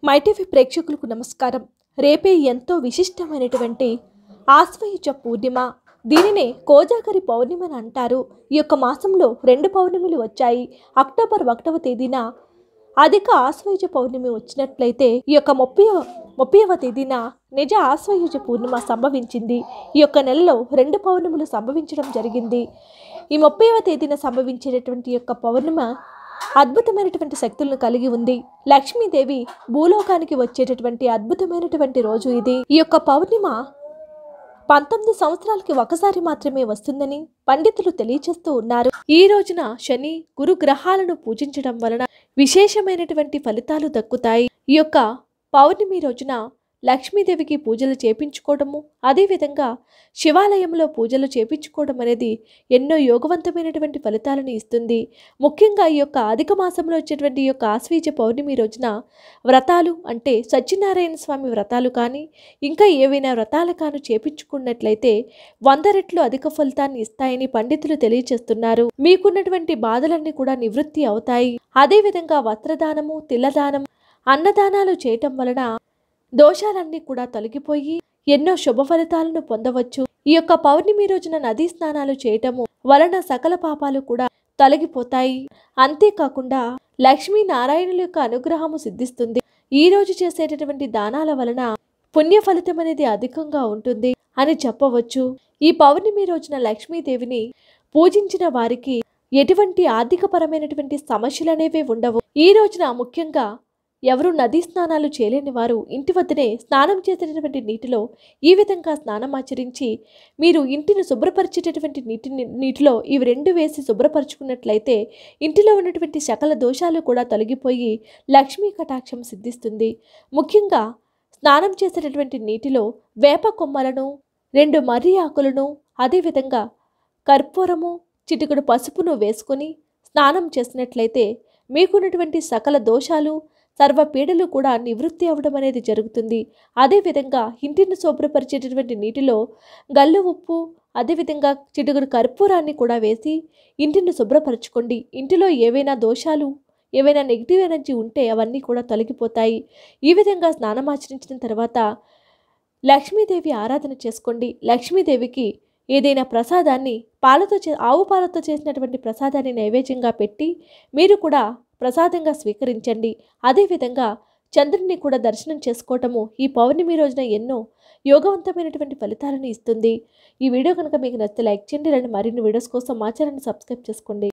MyTV ప్రేక్షకులకు నమస్కారం రేపే ఎంతో విశిష్టమైనటువంటి ఆశ్వయుజ పూర్ణిమ దీనినే కోజాగరి పౌర్ణిమ అని అంటారు ఈ యొక్క మాసంలో రెండు పౌర్ణిమలు వచ్చాయి అక్టోబర్ ఒకటవ తేదీన అధిక ఆశ్వయుజ పౌర్ణమి వచ్చినట్లయితే ఈ యొక్క ముప్పై ముప్పైవ తేదీన నిజ ఆశ్వయుజ పూర్ణిమ సంభవించింది ఈ యొక్క నెలలో రెండు పౌర్ణములు సంభవించడం జరిగింది ఈ ముప్పైవ తేదీన సంభవించేటటువంటి యొక్క పౌర్ణిమ అద్భుతమైనటువంటి శక్తులను కలిగి ఉంది లక్ష్మీదేవి భూలోకానికి వచ్చేటటువంటి అద్భుతమైనటువంటి రోజు ఇది ఈ యొక్క పౌర్ణిమ పంతొమ్మిది సంవత్సరాలకి ఒకసారి మాత్రమే వస్తుందని పండితులు తెలియచేస్తూ ఉన్నారు ఈ రోజున శని గురు గ్రహాలను పూజించడం వలన విశేషమైనటువంటి ఫలితాలు దక్కుతాయి ఈ యొక్క పౌర్ణమి రోజున లక్ష్మీదేవికి పూజలు చేపించుకోవడము అదేవిధంగా శివాలయంలో పూజలు చేపించుకోవడం అనేది ఎన్నో యోగవంతమైనటువంటి ఫలితాలను ఇస్తుంది ముఖ్యంగా ఈ యొక్క అధిక మాసంలో వచ్చేటువంటి ఈ యొక్క ఆశ్వీజ పౌర్ణమి రోజున వ్రతాలు అంటే సత్యనారాయణ స్వామి వ్రతాలు కానీ ఇంకా ఏవైనా వ్రతాలు కాను చేపించుకున్నట్లయితే వంద రెట్లు అధిక ఫలితాన్ని ఇస్తాయని పండితులు తెలియచేస్తున్నారు మీకున్నటువంటి బాధలన్నీ కూడా నివృత్తి అవుతాయి అదేవిధంగా వస్త్రదానము తిల్లదానం అన్నదానాలు చేయటం వలన దోషాలన్నీ కూడా తొలగిపోయి ఎన్నో శుభ ఫలితాలను పొందవచ్చు ఈ యొక్క పౌర్ణమి రోజున నదీ స్నానాలు చేయటము వలన సకల పాపాలు కూడా తొలగిపోతాయి అంతేకాకుండా లక్ష్మీ నారాయణుల యొక్క అనుగ్రహము సిద్ధిస్తుంది ఈ రోజు చేసేటటువంటి దానాల వలన పుణ్య ఫలితం అనేది అధికంగా ఉంటుంది అని చెప్పవచ్చు ఈ పౌర్ణమి రోజున లక్ష్మీదేవిని పూజించిన వారికి ఎటువంటి ఆర్థికపరమైనటువంటి సమస్యలు అనేవి ఉండవు ఈ రోజున ముఖ్యంగా ఎవరు నదీ స్నానాలు చేయలేని వారు ఇంటి వద్దనే స్నానం చేసేటటువంటి నీటిలో ఈ విధంగా స్నానం ఆచరించి మీరు ఇంటిని శుభ్రపరిచేటటువంటి నీటిని నీటిలో ఇవి రెండు వేసి శుభ్రపరచుకున్నట్లయితే ఇంటిలో ఉన్నటువంటి సకల దోషాలు కూడా తొలగిపోయి లక్ష్మీ కటాక్షం సిద్ధిస్తుంది ముఖ్యంగా స్నానం చేసేటటువంటి నీటిలో వేప కొమ్మలను రెండు మర్రి ఆకులను అదేవిధంగా కర్పూరము చిటికెడు పసుపును వేసుకొని స్నానం చేసినట్లయితే మీకున్నటువంటి సకల దోషాలు సర్వ పీడలు కూడా నివృత్తి అవ్వడం అనేది జరుగుతుంది అదేవిధంగా ఇంటిని శుభ్రపరిచేటటువంటి నీటిలో గల్లు ఉప్పు అదేవిధంగా చిటుకుడు కర్పూరాన్ని కూడా వేసి ఇంటిని శుభ్రపరచుకోండి ఇంటిలో ఏవైనా దోషాలు ఏవైనా నెగిటివ్ ఎనర్జీ ఉంటే అవన్నీ కూడా తొలగిపోతాయి ఈ విధంగా స్నానం ఆచరించిన తర్వాత లక్ష్మీదేవి ఆరాధన చేసుకోండి లక్ష్మీదేవికి ఏదైనా ప్రసాదాన్ని పాలతో చే ఆవు పాలతో చేసినటువంటి ప్రసాదాన్ని నైవేద్యంగా పెట్టి మీరు కూడా ప్రసాదంగా స్వీకరించండి అదేవిధంగా చంద్రుని కూడా దర్శనం చేసుకోవటము ఈ పౌర్ణమి రోజున ఎన్నో యోగవంతమైనటువంటి ఫలితాలను ఇస్తుంది ఈ వీడియో కనుక మీకు నచ్చితే లైక్ చేయండి రెండు మరిన్ని వీడియోస్ కోసం మా ఛానల్ని సబ్స్క్రైబ్ చేసుకోండి